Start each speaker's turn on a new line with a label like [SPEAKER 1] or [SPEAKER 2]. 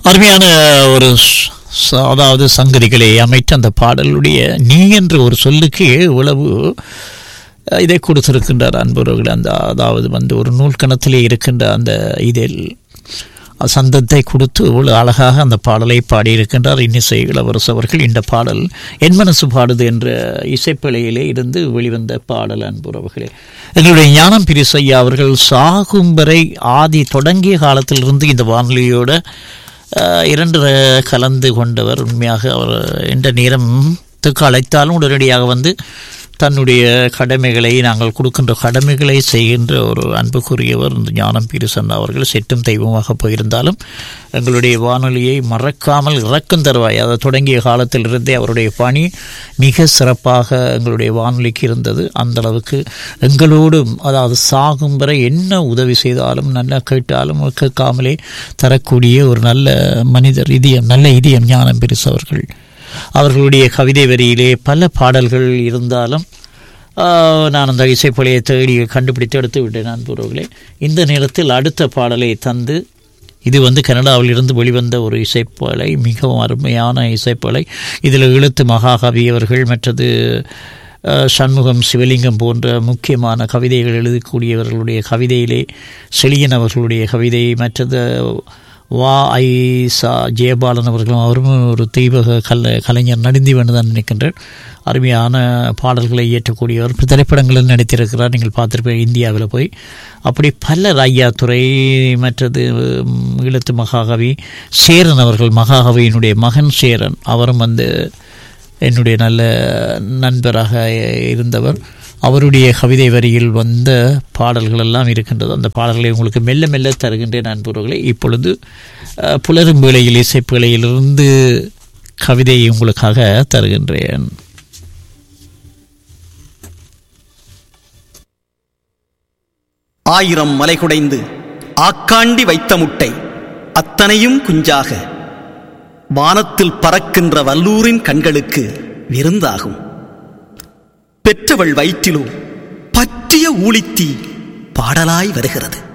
[SPEAKER 1] அருமையான ஒரு ஸ்- ச- அதாவது சங்கதிகளை அமைத்து அந்த பாடலுடைய நீ என்ற ஒரு சொல்லுக்கு இவ்வளவு அஹ், இதை கொடுத்திருக்கின்றார் அன்புறவர்கள் அந்த அதாவது வந்து ஒரு நூல்கணத்திலே இருக்கின்ற அந்த இதில் சந்தத்தை கொடுத்து இவ்வளவு அழகாக அந்த பாடலை பாடியிருக்கின்றார் இன்னிசை இளவரசு அவர்கள் இந்த பாடல் என் மனசு பாடுது என்ற இசைப்பிழையிலே இருந்து வெளிவந்த பாடல் அன்புறவுகளே எங்களுடைய ஞானம் பிரிசையா அவர்கள் சாகும் வரை ஆதி தொடங்கிய காலத்திலிருந்து இந்த வானொலியோட அஹ், இரண்டு ர- கலந்து கொண்டவர் உண்மையாக அவர் எந்த நேரத்துக்கு அழைத்தாலும் உடனடியாக வந்து தன்னுடைய கடமைகளை நாங்கள் கொடுக்கின்ற கடமைகளை செய்கின்ற ஒரு அன்புக்குரியவர் இந்த ஞானம் பீரிசன் அவர்கள் செட்டும் தெய்வமாக போயிருந்தாலும் எங்களுடைய வானொலியை மறக்காமல் இறக்கும் தருவாய் அதை தொடங்கிய காலத்திலிருந்தே அவருடைய பணி மிக சிறப்பாக எங்களுடைய வானொலிக்கு இருந்தது அந்த அளவுக்கு எங்களோடும் அதாவது சாகும் வரை என்ன உதவி செய்தாலும் நல்லா கேட்டாலும் கேட்காமலே தரக்கூடிய ஒரு நல்ல மனிதர் இதயம் நல்ல இதயம் ஞானம் பெருசு அவர்கள் அவர்களுடைய கவிதை வரியிலே பல பாடல்கள் இருந்தாலும் ஆஹ், நான் அந்த இசைப்பழையை தேடி கண்டுபிடித்து எடுத்து விட்டேன் நண்பர்களே இந்த நேரத்தில் அடுத்த பாடலை தந்து இது வந்து கனடாவில் இருந்து வெளிவந்த ஒரு இசைப்பலை மிகவும் அருமையான இசைப்பலை இதில் இழுத்து மகாகவி அவர்கள் மற்றது அஹ், சண்முகம் சிவலிங்கம் போன்ற முக்கியமான கவிதைகள் எழுதக்கூடியவர்களுடைய கவிதையிலே செழியன் அவர்களுடைய கவிதை மற்றது வா ஐ சா ஜெயபாலன் அவர்களும் அவரும் ஒரு தெய்வ கல கலைஞர் நடிந்தி தான் நினைக்கின்றேன் அருமையான பாடல்களை இயற்றக்கூடியவர் இப்ப திரைப்படங்களில் நடித்திருக்கிறார் நீங்கள் பார்த்துருப்பீங்க இந்தியாவில் போய் அப்படி பலர் ஐயாத்துறை மற்றது உம், ஈழத்து மகாகவி சேரன் அவர்கள் மகாகவியினுடைய மகன் சேரன் அவரும் வந்து என்னுடைய நல்ல நண்பராக இருந்தவர் அவருடைய கவிதை வரியில் வந்த பாடல்கள் எல்லாம் இருக்கின்றது அந்த பாடல்களை உங்களுக்கு மெல்ல மெல்ல தருகின்றேன் நண்பர்களே இப்பொழுது அஹ், புலரும் வேளையில் இசைப்பிழையிலிருந்து கவிதையை உங்களுக்காக தருகின்றேன்
[SPEAKER 2] ஆயிரம் மலை குடைந்து ஆக்காண்டி வைத்த முட்டை அத்தனையும் குஞ்சாக வானத்தில் பறக்கின்ற வல்லூரின் கண்களுக்கு விருந்தாகும் பெற்றவள் வயிற்றிலோ பற்றிய ஊழித்தீ பாடலாய் வருகிறது